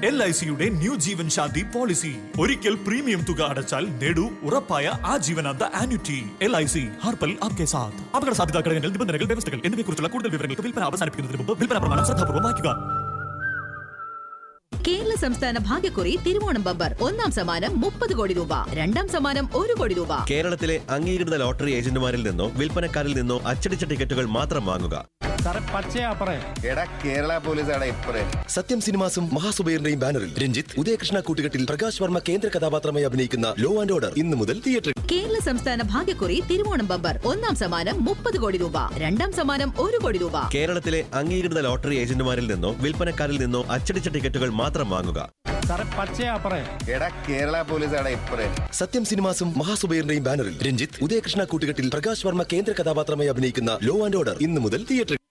L I സിയുടെ new Jeevan Shanti policy ഒരിക്കൽ premium തുക അടച്ചാൽ നേടൂ ഉറപ്പായ ആജീവനാന്ത ആന്വിറ്റി എൽ ഐ സി ഹർപ്പൽ ആപ്കെ സാത്ത് അപകട സാധ്യതാ ഘടകങ്ങൾ നിബന്ധനകൾ വ്യവസ്ഥകൾ എന്നിവയെക്കുറിച്ചുള്ള കൂടുതൽ വിവരങ്ങൾക്ക് വിൽപ്പന അവസാനിപ്പിക്കുന്നതിന് മുമ്പ് വിൽപ്പന പ്രമാണം ശ്രദ്ധാപൂർവ്വം വായിക്കുക കേരള സംസ്ഥാന ഭാഗ്യക്കുറി തിരുവോണം ബമ്പർ ഒന്നാം സമ്മാനം മുപ്പത് കോടി രൂപ രണ്ടാം സമ്മാനം ഒരു കോടി രൂപ കേരളത്തിലെ അംഗീകൃത ലോട്ടറി ഏജന്റുമാരിൽ നിന്നോ വിൽപ്പനക്കാരിൽ നിന്നോ അച്ചടിച്ച ടിക്കറ്റുകൾ മാത്രം വാങ്ങുക സാറേ പച്ചയാ പറയ എടാ കേരള പോലീസാണ് ഇപ്പറേ സത്യം സിനിമാസും മഹാസുബൈറിന്റെയും ബാനറിൽ രഞ്ജിത്ത് ഉദയകൃഷ്ണ കൂട്ടുകെട്ടിൽ പ്രകാശ് വർമ്മ കേന്ദ്ര കഥാപാത്രമായി അഭിനയിക്കുന്ന ലോ ആൻഡ് ഓർഡർ ഇന്ന് മുതൽ തിയേറ്ററിൽ കേരള സംസ്ഥാന ഭാഗ്യക്കുറി തിരുവോണം ബമ്പർ ഒന്നാം സമ്മാനം മുപ്പത് കോടി രൂപ രണ്ടാം സമ്മാനം ഒരു കോടി രൂപ കേരളത്തിലെ അംഗീകൃത ലോട്ടറി ഏജന്റുമാരിൽ നിന്നോ വിൽപ്പനക്കാരിൽ നിന്നോ അച്ചടിച്ച ടിക്കറ്റുകൾ മാത്രം വാങ്ങുക സാറേ പച്ചയാ പറയ എടാ കേരള പോലീസാണ് ഇപ്പറേ സത്യം സിനിമാസും മഹാസുബൈറിന്റെയും ബാനറിൽ രഞ്ജിത്ത് ഉദയകൃഷ്ണ കൂട്ടുകെട്ടിൽ പ്രകാശ് വർമ്മ കേന്ദ്ര കഥാപാത്രമായി അഭിനയിക്കുന്ന ലോ ആൻഡ് ഓർഡർ ഇന്ന് മുതൽ തിയേറ്ററിൽ